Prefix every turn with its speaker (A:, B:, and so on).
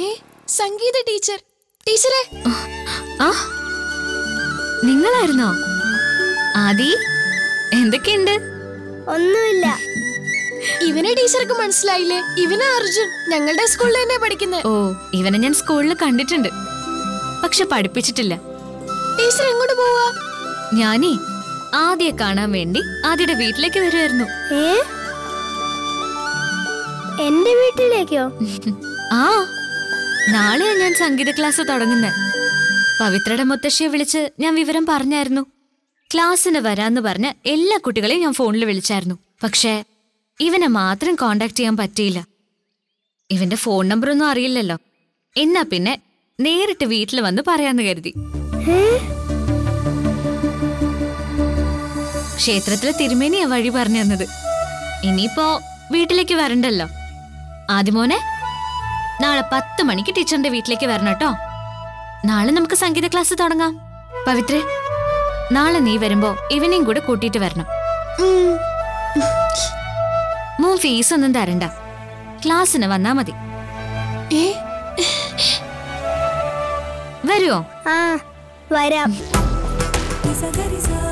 A: ഏ സംഗീത ടീച്ചർ ടീച്ചറെ
B: ആ നിങ്ങളായിരുന്നോ ആദി എന്തൊക്കെയുണ്ട്
C: ഒന്നുമില്ല
A: ഇവനെ ടീച്ചർക്ക് മനസ്സിലായില്ലേ ഇവനാ അർജുൻ ഞങ്ങളുടെ സ്കൂളിൽ തന്നെ പഠിക്കുന്നത്
B: ഓ ഇവനെ ഞാൻ സ്കൂളിൽ കണ്ടിട്ടുണ്ട് പക്ഷെ പഠിപ്പിച്ചിട്ടില്ല
A: ടീച്ചർ എങ്ങോട്ട് പോവാ
B: ഞാനേ ആദ്യെ കാണാൻ വേണ്ടി ആദ്യയുടെ വീട്ടിലേക്ക് വരുമായിരുന്നു
C: ഏ എന്റെ വീട്ടിലേക്കോ
B: ആ നാളെയാ ഞാൻ സംഗീത ക്ലാസ് തുടങ്ങുന്നത് പവിത്രയുടെ മുത്തശ്ശിയെ വിളിച്ച് ഞാൻ വിവരം പറഞ്ഞായിരുന്നു ക്ലാസ്സിന് വരാന്ന് പറഞ്ഞ എല്ലാ കുട്ടികളെയും ഞാൻ ഫോണിൽ വിളിച്ചായിരുന്നു പക്ഷേ ഇവനെ മാത്രം കോണ്ടാക്ട് ചെയ്യാൻ പറ്റിയില്ല ഇവന്റെ ഫോൺ നമ്പർ ഒന്നും അറിയില്ലല്ലോ എന്നാ പിന്നെ നേരിട്ട് വീട്ടിൽ വന്ന് പറയാന്ന് കരുതി
C: ഏ
B: ക്ഷേത്രത്തിലെ തിരുമേനിയാ വഴി പറഞ്ഞു തന്നത് ഇനിയിപ്പോ വീട്ടിലേക്ക് വരണ്ടല്ലോ ആദ്യമോനെ നാളെ പത്ത് മണിക്ക് ടീച്ചറിന്റെ വീട്ടിലേക്ക് വരണം കേട്ടോ നാളെ നമുക്ക് സംഗീത ക്ലാസ് തുടങ്ങാം പവിത്രേ നാളെ നീ വരുമ്പോ ഇവനെയും കൂടെ കൂട്ടിയിട്ട് വരണം
A: ഉം.
B: മോൻ ഫീസ് ഒന്നും തരണ്ട ക്ലാസ്സിന് വന്നാ മതി
A: ഏ
B: വരുവോ
C: ആ വരാം
D: Isa gari sa